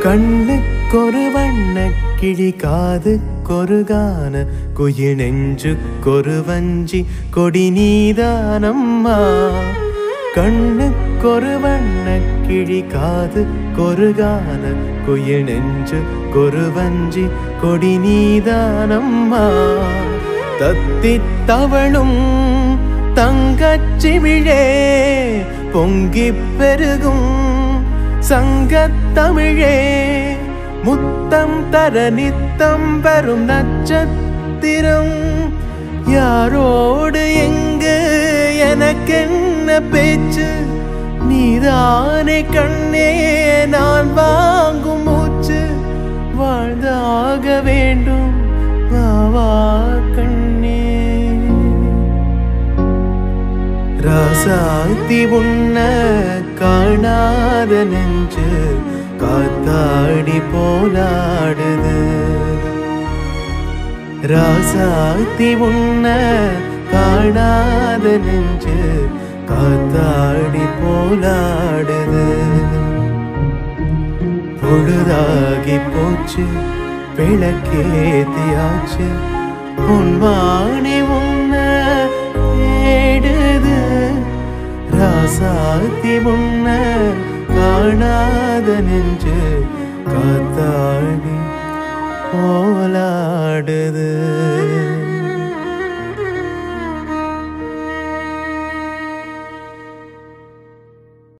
கண்ணுக்கொரு வண்ண கிளி காது கொருகான குயில் நெஞ்சுக்கொரு வஞ்சி கொடி நீதானம்மா கண்ணுக்கொரு வண்ண கிளி காது கொருகான குயில் நெஞ்சு கொரு வஞ்சி கொடி நீதானம்மா தத்தித் தவளும் தங்கச்சிமிழே பொங்கிப் பெருகும் சங்கத்தமிழே முத்தம் தர நித்தம் வரும் நட்சத்திரம் யாரோடு எங்கு எனக்கென்ன பேச்சு நீதானே கண்ணே நான் வாங்கும் மூச்சு வாழ்ந்தாக வேண்டும் வா வா கண்ணே ராசாத்தி உன்ன காணாத நெஞ்சு காத்தாடி போலாடுது ராசாத்தி உன்ன காணாத நெஞ்சு காத்தாடி போலாடுது பொழுதாகி போச்சு விளக்கேத்தியாச்சு உன்வாணி உன்ன தேடுது ராசாத்தி உன்ன காணாத நெஞ்சு காத்தாடி போலாடுது